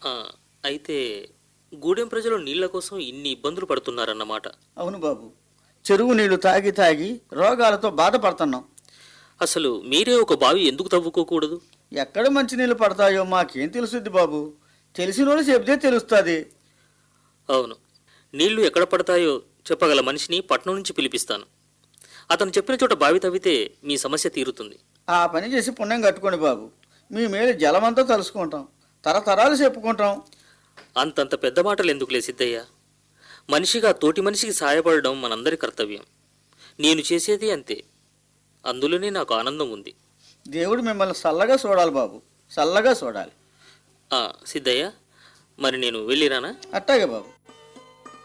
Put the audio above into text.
ఆ, అయితే గూడెం ప్రజలు నీళ్ల కోసం ఇన్ని ఇబ్బందులు పడుతున్నారన్నమాట అవును బాబు చెరువు నీళ్లు తాగి తాగి రోగాలతో బాధపడుతున్నాం అసలు మీరే ఒక బావి ఎందుకు తవ్వుకోకూడదు ఎక్కడ మంచి నీళ్లు పడతాయో మాకేం తెలుసుద్ది బాబు తెలిసిన వాళ్ళు చెబితే తెలుస్తుంది అవును నీళ్లు ఎక్కడ పడతాయో చెప్పగల మనిషిని పట్నం నుంచి పిలిపిస్తాను అతను చెప్పిన చోట బావి తవ్వితే మీ సమస్య తీరుతుంది ఆ పని చేసి పుణ్యం కట్టుకోండి బాబు మీ మేలు జలమంతా తలుసుకుంటాం తరతరాలు చెప్పుకుంటాం అంతంత పెద్ద మాటలు ఎందుకులే సిద్ధయ్య మనిషిగా తోటి మనిషికి సాయపడడం మనందరి కర్తవ్యం నేను చేసేది అంతే అందులోనే నాకు ఆనందం ఉంది దేవుడు మిమ్మల్ని చల్లగా చూడాలి బాబు చల్లగా చూడాలి ఆ, సిద్ధయ్య మరి నేను వెళ్ళిరానా అట్టాగే బాబు